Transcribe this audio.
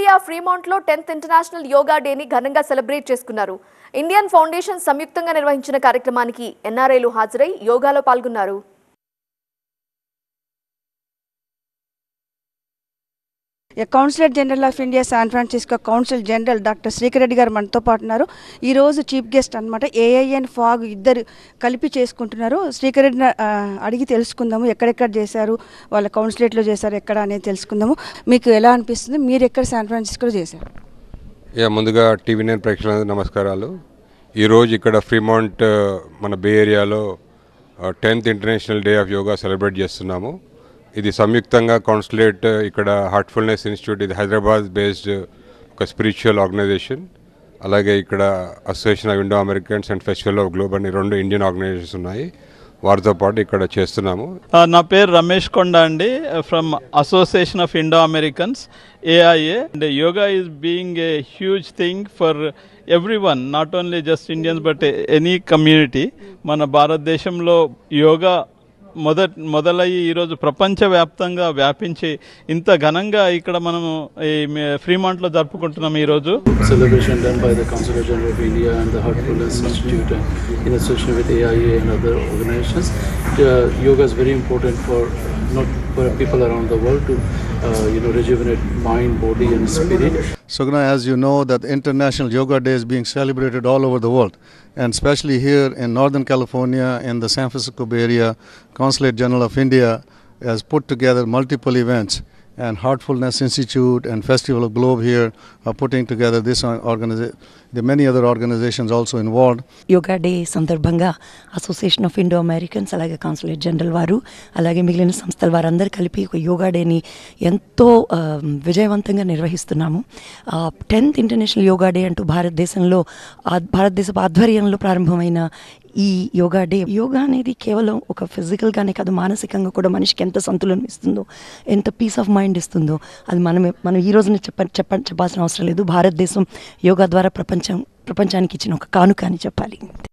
India Fremont లో tenth international yoga డేని ఘనంగా సెలబ్రేట్ చేసుకున్నారు ఇండియన్ ఫౌండేషన్ సంయుక్తంగా నిర్వహించిన కార్యక్రమానికి ఎన్ఆర్ఐలు హాజరై యోగాలో పాల్గొన్నారు councillor general of India San Francisco council general doctor Srikar Reddy గారు మనతో పాటు ఉన్నారు ఈరోజు చీఫ్ గెస్ట్ అనమాట ఏఐఎన్ ఫాగ్ ఇద్దరు కలిపి చేసుకుంటున్నారు శ్రీకర్ రెడ్డిని ఆ, అడిగి తెలుసుకుందాము ఎక్కడెక్కడ చేశారు వాళ్ళ కౌన్సిలేట్లో చేశారు ఎక్కడ అనేది తెలుసుకుందాము మీకు ఎలా అనిపిస్తుంది మీరు ఎక్కడ శాన్ ఫ్రాన్సిస్కోలో చేశారు యా ముందుగా టీవీ నైన్ ప్రేక్షకులందరూ నమస్కారాలు ఈరోజు ఇక్కడ ఫ్రీమౌంట్ ఆ, మన బే ఏరియాలో tenth international day of yoga celebrate చేస్తున్నాము ఇది సంయుక్తంగా కాన్సులేట్ ఇక్కడ హార్ట్ఫుల్నెస్ ఇన్స్టిట్యూట్ ఇది హైదరాబాద్ బేస్డ్ ఒక స్పిరిచువల్ ఆర్గనైజేషన్ అలాగే ఇక్కడ association of Indo Americans and festival of globe అని రెండు ఇండియన్ ఆర్గనైజేషన్స్ ఉన్నాయి వారితో పాటు ఇక్కడ చేస్తున్నాము ఆ, నా పేరు రమేష్ కొండ అండి from association of Indo Americans AIA and yoga is being a huge thing for everyone not only just Indians but any community మన భారతదేశంలో యోగా మొద మొదలయ్యి ఈరోజు ప్రపంచవ్యాప్తంగా వ్యాపించి ఇంత ఘనంగా ఇక్కడ మనము ఈ ఫ్రీమాంట్లో జరుపుకుంటున్నాం ఈరోజు celebration done by the Consulate General of India and the Heartfulness Institute and in association with AIA and other organizations. Uh, yoga is very important for not for people around the world to uh, you know rejuvenate mind, body, and spirit. Sugna, as you know, that International Yoga Day is being celebrated all over the world, and especially here in Northern California, in the San Francisco Bay Area, Consulate General of India has put together multiple events, and Heartfulness Institute and Festival of Globe here are putting together this organization. There are many other organizations also involved. Yoga day సందర్భంగా association of Indo Americans అలాగే consulate general వారు అలాగే మిగిలిన సంస్థల వారందరూ కలిపి ఒక యోగా డేని ఎంతో ఆ, విజయవంతంగా నిర్వహిస్తున్నాము టెన్త్ ఇంటర్నేషనల్ యోగా డే అంటూ భారతదేశంలో ఆ- భారతదేశపు ఆధ్వర్యంలో ప్రారంభమైన ఈ యోగా డే యోగా అనేది కేవలం ఒక ఫిజికల్గానే కాదు మానసికంగా కూడా మనిషికి ఎంత సంతులనం ఇస్తుందో ఎంత పీస్ ఆఫ్ మైండ్ ఇస్తుందో అది మనం మనం ఈ రోజున చెప్ప చెప్ప చెప్పాల్సిన అవసరం లేదు భారతదేశం యోగా ద్వారా ప్రపంచం ప్రపంచానికి ఇచ్చిన ఒక కానుక అని చెప్పాలి